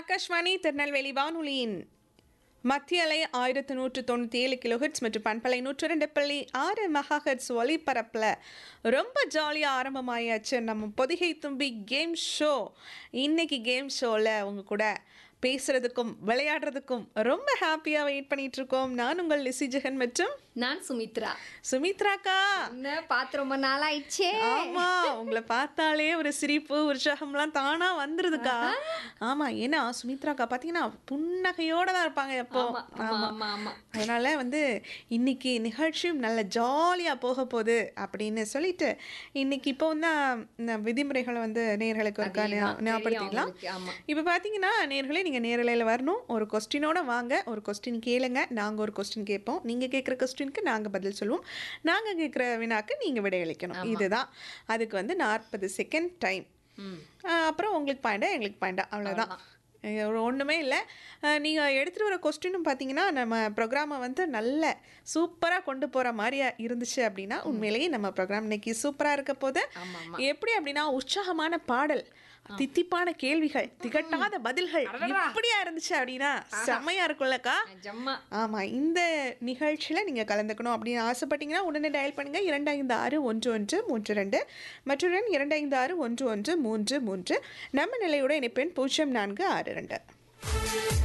ஆகாஷ்வாணி திருநெல்வேலி வானொலியின் மத்திய அலை ஆயிரத்து நூற்று தொண்ணூற்றி ஏழு கிலோஹெட்ஸ் மற்றும் பண்பலை நூற்று ரெண்டு புள்ளி ஆறு மெகாஹெட்ஸ் ஒலிபரப்பில் ரொம்ப ஜாலியாக ஆரம்பமாயாச்சு நம்ம பொதிகை தும்பி கேம் ஷோ இன்னைக்கு கேம் ஷோவில் உங்க கூட பேசுறதுக்கும் விளையாடுறதுக்கும் ரொம்ப ஹாப்பியாக வெயிட் பண்ணிட்டு இருக்கோம் நான் உங்கள் லிசி ஜெகன் மற்றும் நான் சுமித்ரா சுமித்ராக்கா என்ன பார்த்து ரொம்ப நாள் ஆயிடுச்சே ஆமா உங்களை பார்த்தாலே ஒரு சிரிப்பு உற்சாகம்லாம் தானா வந்துருதுக்கா ஆமா ஏன்னா சுமித்ராக்கா பாத்தீங்கன்னா புன்னகையோட தான் இருப்பாங்க எப்போ ஆமா ஆமா ஆமா ஆமா அதனால வந்து இன்னைக்கு நிகழ்ச்சியும் நல்ல ஜாலியா போக போகுது அப்படின்னு சொல்லிட்டு இன்னைக்கு இப்போ தான் இந்த விதிமுறைகளை வந்து நேர்களுக்கு இருக்கா அதேதான், தெரியும் ஞாபகப்படுத்திக்கலாம் அவங்களுக்கு, ஆமா. இப்போ பார்த்தீங்கன்னா நேர்களே நீங்கள் நேரலையில் வரணும் ஒரு கொஸ்டினோட வாங்க ஒரு கொஸ்டின் கேளுங்க நாங்கள் ஒரு கொஸ்டின் கேட்போம் நீங்கள் கேட்குற கொஸ்டினுக்கு நாங்கள் பதில் சொல்லுவோம் நாங்கள் கேட்குற வினாக்கு நீங்கள் விடையளிக்கணும் இதுதான் அதுக்கு வந்து நாற்பது செகண்ட் டைம் ம் அப்புறம் உங்களுக்கு பாயிண்டா எங்களுக்கு பாயிண்டா அவ்வளோதான் ஒன்றுமே இல்லை நீங்கள் எடுத்துகிட்டு வர கொஸ்டினும் பார்த்தீங்கன்னா நம்ம ப்ரோக்ராமை வந்து நல்ல சூப்பராக கொண்டு போகிற மாதிரியா இருந்துச்சு அப்படின்னா உண்மையிலேயே நம்ம ப்ரோக்ராம் இன்னைக்கு சூப்பராக இருக்க போது ஆமா ஆமா எப்படி அப்படின்னா உற்சாகமான பாடல் தித்திப்பான கேள்விகள் திகட்டாத பதில்கள் இப்படியா இருந்துச்சு அப்படின்னா செம்மையா இருக்கும்லக்கா ஜம்மா ஆமா இந்த நிகழ்ச்சியில நீங்க கலந்துக்கணும் அப்படின்னு ஆசைப்பட்டீங்கன்னா உடனே டயல் பண்ணுங்க இரண்டு ஐந்து ஆறு ஒன்று ஒன்று மூன்று ரெண்டு மற்றொரு இரண்டு ஐந்து ஆறு ஒன்று ஒன்று மூன்று மூன்று நம்ம நிலையோட இணைப்பெண் பூஜ்ஜியம் நான்கு ஆறு ரெண்டு